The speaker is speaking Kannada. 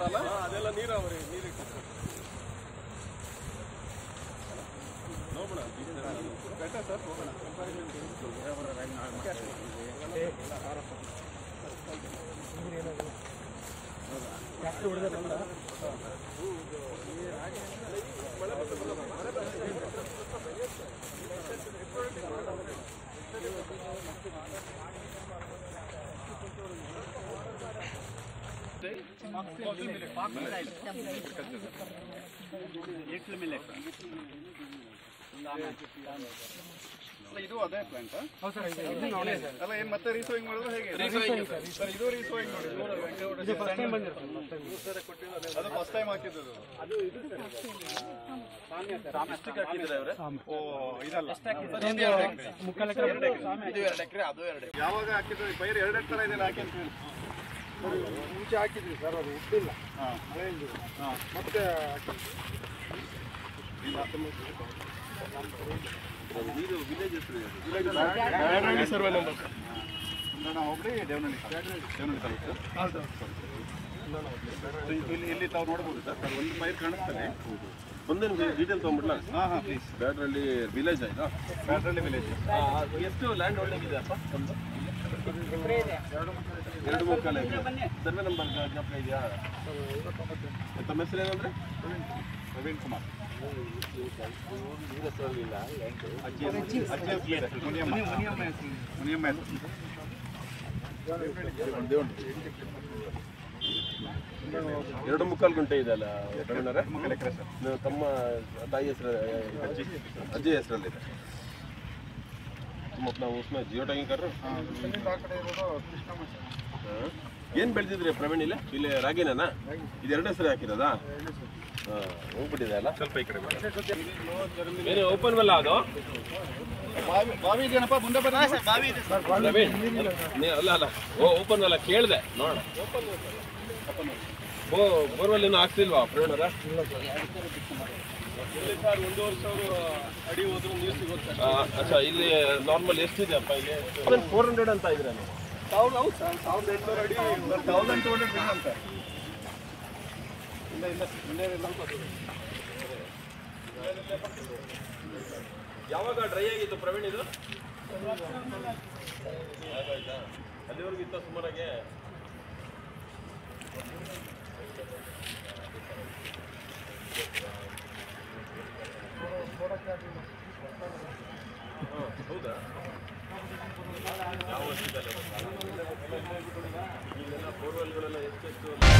ಅಲ್ಲ ಅದೆಲ್ಲ ನೀರಾವರಿ ನೀರಿಟ್ಟು ನೋಡೋಣ ಬೆಟ್ಟ ಸರ್ ಹೋಗೋಣ ಅಲ್ಲ, ಇದು ಅದೇ ಪ್ಲಾಂಟ್ ಅಲ್ಲ ಏನ್ ಮತ್ತೆ ರೀಸೋಯಿಂಗ್ ಮಾಡಿದ್ರೆ ಹೇಗೆ ಸರ್ ಇದು ರೀಸೋಯಿಂಗ್ ಮಾಡಿದ್ರು ಅದು ಫಸ್ಟ್ ಟೈಮ್ ಹಾಕಿದ್ದು ಅದು ಓ ಇದಲ್ಲ ಯಾವಾಗ ಹಾಕಿದ್ದು ಈ ಪೈರು ಎರಡು ತರ ಇದೆಲ್ಲ ಹಾಕಿ ಅಂತ ಹೇಳಿ ಮುಂಚೆ ಹಾಕಿದ್ವಿ ಸರ್ ಅದು ಹುಟ್ಟಿಲ್ಲ ಮತ್ತೆ ಬ್ಯಾಡರಳ್ಳಿ ಸರ್ವೆ ನಂಬರ್ ಕುಂದಣ ಹೋಗ್ಲಿ ದೇವನಹಳ್ಳಿ ದೇವನಹಳ್ಳಿ ತಾಲೂಕು ಸೊ ಇದು ಇಲ್ಲಿ ಇಲ್ಲಿ ತಾವು ನೋಡ್ಬೋದು ಸರ್ ಸರ್ ಒಂದು ಪೈರ್ ಕಾಣಿಸ್ತದೆ ಒಂದೇನು ಡೀಟೇಲ್ ತೊಗೊಂಡ್ಬಿಡ್ಲಾ ಹಾಂ ಹಾಂ ಪ್ಲೀಸ್ ಬ್ಯಾಡ್ರಲ್ಲಿ ವಿಲೇಜ್ ಆಯ್ತಾ ಬ್ಯಾಡ್ರಳ್ಳಿ ವಿಲೇಜ್ ಎಷ್ಟು ಲ್ಯಾಂಡ್ ಹೋಲ್ಡಿಂಗ್ ಇದೆ ಅಪ್ಪ ಒಂದು ಎರಡು ಮುಕ್ಕಾಲು ಎಕರೆ ಸರ್ವೆ ನಂಬರ್ ಜ್ಞಾಪಕ ಇದೆಯಾ ತಮ್ಮ ಹೆಸರು ಏನಂದ್ರೆ ಪ್ರವೀಣ್ ಕುಮಾರ್ ಅಜ್ಜಿ ಹೆಸರು- ಅಜ್ಜಿ ಹೆಸರು ಇದೆ. ಮುನಿಯಮ್ಮ ಮುನಿಯಮ್ಮ ಹೆಸರು ಎರಡು ಮುಕ್ಕಾಲು ಗಂಟೆ ಇದೆ ಅಲ್ಲ ಪ್ರವೀಣರೇ ಮುಕ್ಕಾಲು ಎಕರೆ ಸರ್ ನೀವು ತಮ್ಮ ತಾಯಿ ಹೆಸರು ಅಜ್ಜಿ ಅಜ್ಜಿ ಹೆಸರಲ್ಲಿದೆ तुम अपना उसमें जियो टैगिंग कर रहे हो ಇಲ್ಲಿಂದ ಆ ಕಡೆ ಇರೋದು ಕೃಷ್ಣಮ್ಮ ಸರ್. ಏನು ಬೆಳೆದಿದ್ರಿ ಪ್ರವೀಣ್ ಇಲ್ಲ ಇಲ್ಲಿ ರಾಗಿನಾ ಇದು ಎರಡು ಹೆಸರು ಹಾಕಿರೋದಾ ಹಾಂ ಹೋಗ್ಬಿಟ್ಟಿದೆ ಅಲ್ಲ ಸ್ವಲ್ಪ ಈ ಕಡೆ ಬನ್ನಿ. ಏನು ಓಪನ್ ವೆಲ್ಲ ಅದು ಬಾವಿ ಬಾವಿ ಇದೆಯೇನಪ್ಪ ಮುಂದೆ ಬನ್ನಿ ಬಾವಿ ಇದೆ ಸರ್ ಪ್ರವೀಣ್ ನೀ- ಅಲ್ಲ ಅಲ್ಲ ಓ ಓಪನ್ ವೆಲ್ಲ ಕೇಳಿದೆ ನೋಡ ಓ ಬೋರ್ವೆಲ್ ಇನ್ನೂ ಹಾಕ್ಸಿಲ್ವಾ ಪ್ರವೀಣರ ಒಂದೂವರೆ ಸಾವಿರ ಅಡಿ ಹೋದ್ರು ನೀರು ಸಿಗುತ್ತೆ ಅಚ್ಚಾ ಇಲ್ಲಿ ನಾರ್ಮಲ್ ಎಷ್ಟಿದೆ ಅಪ್ಪ ಇಲ್ಲಿ ಫೋರ್ ಹಂಡ್ರೆಡ್ ಅಂತ ಇದ್ರೆ ನೀವು ಸಾವಿರದ ಹೌದು ಸರ್ ಸಾವಿರದ ಎಂಟುನೂರು ಅಡಿ ತೌಸಂಡ್ ಟು ಹಂಡ್ರೆಡ್ ಬಿಲ್ ಅಂತ ಇಲ್ಲ ಇಲ್ಲ ಮುಂದೆ ಇಲ್ಲ ಯಾವಾಗ ಡ್ರೈ ಆಗಿತ್ತು ಪ್ರವೀಣ್ ಇದು ಆಗಾಯ್ತಾ? ಅಲ್ಲಿವರೆಗೂ ಇತ್ತ ಸುಮಾರಾಗೆ ಹಾ, ಹೌದಾ ಯಾವ ವರ್ಷದಲ್ಲಿ? ಈಗೆಲ್ಲ ಬೋರ್ವೆಲ್ಗಳೆಲ್ಲ ಎಷ್ಟೆಷ್ಟು